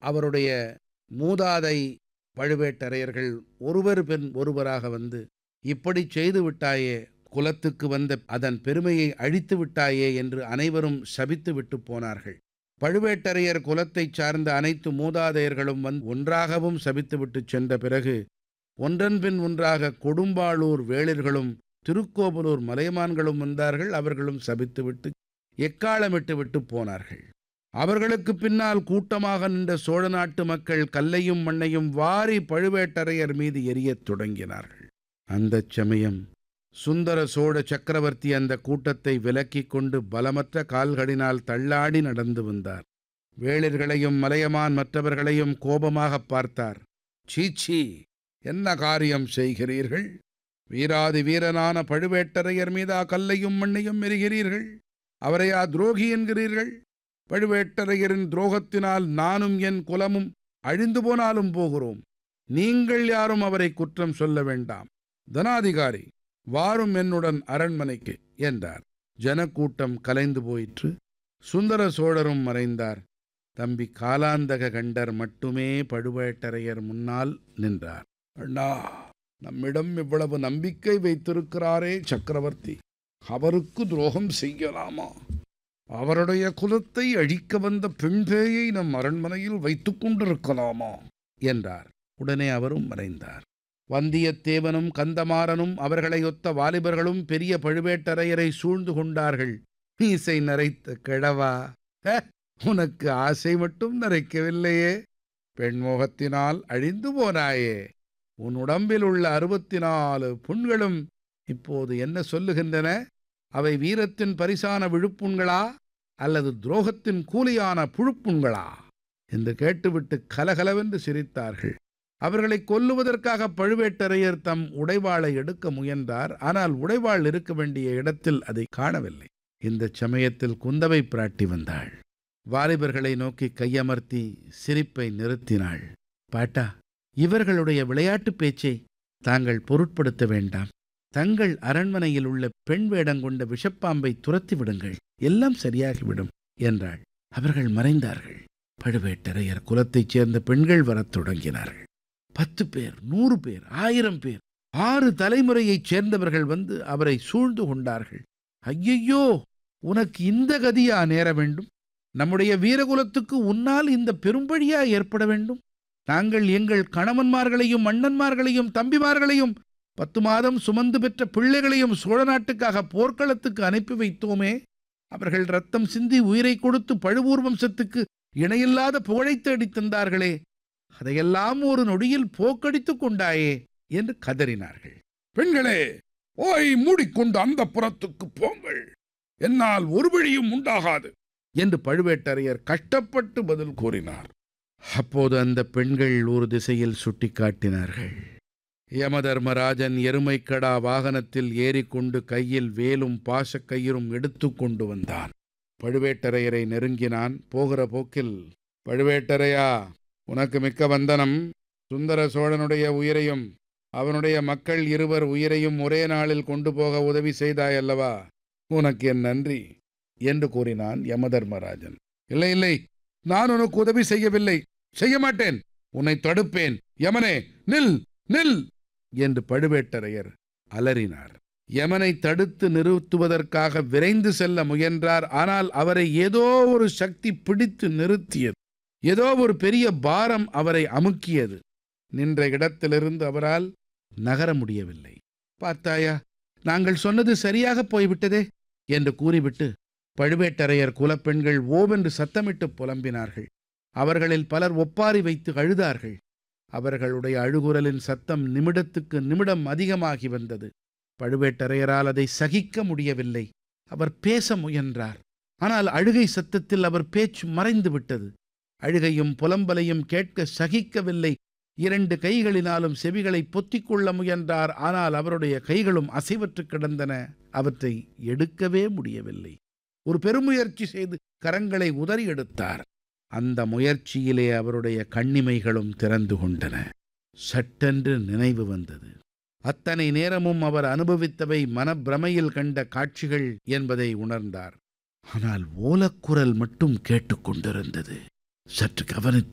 அவருடைய மூதாதை பழுவேட்டரையர்கள் ஒருவர் பின் ஒருவராக வந்து இப்படி செய்து விட்டாயே குலத்துக்கு வந்த அதன் பெருமையை அழித்து விட்டாயே என்று அனைவரும் சபித்து விட்டு போனார்கள் பழுவேட்டரையர் குலத்தைச் சார்ந்த அனைத்து மூதாதையர்களும் வந்து ஒன்றாகவும் சபித்துவிட்டு சென்ற பிறகு ஒன்றன் பின் ஒன்றாக கொடும்பாளூர் வேளிர்களும் திருக்கோவலூர் மலையமான்களும் வந்தார்கள் அவர்களும் சபித்துவிட்டு எக்காலமிட்டு விட்டு போனார்கள் அவர்களுக்கு பின்னால் கூட்டமாக நின்ற சோழ நாட்டு மக்கள் கல்லையும் மண்ணையும் வாரி பழுவேட்டரையர் மீது எரியத் தொடங்கினார்கள் அந்தச் சமயம் சுந்தர சோழ சக்கரவர்த்தி அந்த கூட்டத்தை விலக்கிக் கொண்டு பலமற்ற கால்களினால் தள்ளாடி நடந்து வந்தார் வேளிர்களையும் மலையமான் மற்றவர்களையும் கோபமாகப் பார்த்தார் சீச்சி என்ன காரியம் செய்கிறீர்கள் வீராதி வீரனான பழுவேட்டரையர் மீதா கல்லையும் மண்ணையும் எரிகிறீர்கள் அவரையா துரோகி என்கிறீர்கள் பழுவேட்டரையரின் துரோகத்தினால் நானும் என் குலமும் அழிந்து போனாலும் போகிறோம் நீங்கள் யாரும் அவரை குற்றம் சொல்ல வேண்டாம் தனாதிகாரி வாரும் என்னுடன் அரண்மனைக்கு என்றார் ஜனக்கூட்டம் கலைந்து போயிற்று சுந்தர சோழரும் மறைந்தார் தம்பி காலாந்தக கண்டர் மட்டுமே பழுவேட்டரையர் முன்னால் நின்றார் அண்ணா நம்மிடம் இவ்வளவு நம்பிக்கை வைத்திருக்கிறாரே சக்கரவர்த்தி அவருக்கு துரோகம் செய்யலாமா அவருடைய குலத்தை அழிக்க வந்த பெண்பேயை நம் அரண்மனையில் வைத்துக் கொண்டிருக்கலாமா என்றார் உடனே அவரும் மறைந்தார் வந்தியத்தேவனும் கந்தமாறனும் அவர்களை ஒத்த வாலிபர்களும் பெரிய பழுவேட்டரையரை சூழ்ந்து கொண்டார்கள் மீசை நரைத்த கிழவா "ஹே, உனக்கு ஆசை மட்டும் நரைக்கவில்லையே பெண்மோகத்தினால் அழிந்து போனாயே உன் உடம்பில் உள்ள அறுபத்தி நாலு புண்களும் இப்போது என்ன சொல்லுகின்றன அவை வீரத்தின் பரிசான விழுப்புண்களா அல்லது துரோகத்தின் கூலியான புழுப்புண்களா என்று கேட்டுவிட்டு கலகலவென்று சிரித்தார்கள் அவர்களை கொல்லுவதற்காக பழுவேட்டரையர் தம் உடைவாளை எடுக்க முயன்றார் ஆனால் உடைவாள் இருக்க வேண்டிய இடத்தில் அதை காணவில்லை இந்த சமயத்தில் குந்தவை பிராட்டி வந்தாள் வாலிபர்களை நோக்கி கையமர்த்தி சிரிப்பை நிறுத்தினாள் பாட்டா இவர்களுடைய விளையாட்டுப் பேச்சை தாங்கள் பொருட்படுத்த வேண்டாம் தங்கள் அரண்மனையில் உள்ள பெண் வேடங்கொண்ட விஷப்பாம்பை துரத்தி விடுங்கள் எல்லாம் சரியாகிவிடும் என்றாள் அவர்கள் மறைந்தார்கள் பழுவேட்டரையர் குலத்தைச் சேர்ந்த பெண்கள் வரத் தொடங்கினார்கள் பத்து பேர் நூறு பேர் ஆயிரம் பேர் ஆறு தலைமுறையைச் சேர்ந்தவர்கள் வந்து அவரை சூழ்ந்து கொண்டார்கள் ஐயையோ உனக்கு இந்த கதியா நேர வேண்டும் நம்முடைய வீரகுலத்துக்கு உன்னால் இந்த பெரும்பழியா ஏற்பட வேண்டும் நாங்கள் எங்கள் கணவன்மார்களையும் அண்ணன்மார்களையும் தம்பிமார்களையும் பத்து மாதம் சுமந்து பெற்ற பிள்ளைகளையும் சோழ நாட்டுக்காக போர்க்களத்துக்கு அனுப்பி வைத்தோமே அவர்கள் ரத்தம் சிந்தி உயிரை கொடுத்து பழுவூர் வம்சத்துக்கு இணையில்லாத புகழைத் தேடித் தந்தார்களே அதையெல்லாம் ஒரு நொடியில் போக்கடித்துக் கொண்டாயே என்று கதறினார்கள் பெண்களே ஓய் மூடிக்கொண்டு அந்த புறத்துக்கு போங்கள் என்னால் ஒரு வழியும் உண்டாகாது என்று பழுவேட்டரையர் கஷ்டப்பட்டு பதில் கூறினார் அப்போது அந்த பெண்கள் ஒரு திசையில் சுட்டிக்காட்டினார்கள் யமதர்மராஜன் எருமைக்கடா வாகனத்தில் ஏறிக்கொண்டு கையில் வேலும் பாசக்கயிறும் எடுத்துக்கொண்டு வந்தான் பழுவேட்டரையரை நெருங்கினான் போகிற போக்கில் பழுவேட்டரையா உனக்கு மிக்க வந்தனம் சுந்தர சோழனுடைய உயிரையும் அவனுடைய மக்கள் இருவர் உயிரையும் ஒரே நாளில் கொண்டு போக உதவி செய்தாய் அல்லவா உனக்கு என் நன்றி என்று கூறினான் யமதர்மராஜன் இல்லை இல்லை நான் உனக்கு உதவி செய்யவில்லை செய்ய மாட்டேன் உன்னை தடுப்பேன் யமனே நில் நில் என்று பழுவேட்டரையர் அலறினார் யமனை தடுத்து நிறுத்துவதற்காக விரைந்து செல்ல முயன்றார் ஆனால் அவரை ஏதோ ஒரு சக்தி பிடித்து நிறுத்தியது ஏதோ ஒரு பெரிய பாரம் அவரை அமுக்கியது நின்ற இடத்திலிருந்து அவரால் நகர முடியவில்லை பார்த்தாயா நாங்கள் சொன்னது சரியாக போய்விட்டதே என்று கூறிவிட்டு பழுவேட்டரையர் குலப்பெண்கள் ஓவென்று சத்தமிட்டு புலம்பினார்கள் அவர்களில் பலர் ஒப்பாரி வைத்து அழுதார்கள் அவர்களுடைய அழுகுரலின் சத்தம் நிமிடத்துக்கு நிமிடம் அதிகமாகி வந்தது பழுவேட்டரையரால் அதை சகிக்க முடியவில்லை அவர் பேச முயன்றார் ஆனால் அழுகை சத்தத்தில் அவர் பேச்சு மறைந்து விட்டது அழுகையும் புலம்பலையும் கேட்க சகிக்கவில்லை இரண்டு கைகளினாலும் செவிகளை பொத்திக் கொள்ள முயன்றார் ஆனால் அவருடைய கைகளும் அசைவற்று கிடந்தன அவற்றை எடுக்கவே முடியவில்லை ஒரு பெருமுயற்சி செய்து கரங்களை உதறி எடுத்தார் அந்த முயற்சியிலே அவருடைய கண்ணிமைகளும் திறந்து கொண்டன சட்டென்று நினைவு வந்தது அத்தனை நேரமும் அவர் அனுபவித்தவை மனப்பிரமையில் கண்ட காட்சிகள் என்பதை உணர்ந்தார் ஆனால் ஓலக்குரல் மட்டும் கேட்டுக்கொண்டிருந்தது சற்று கவனித்து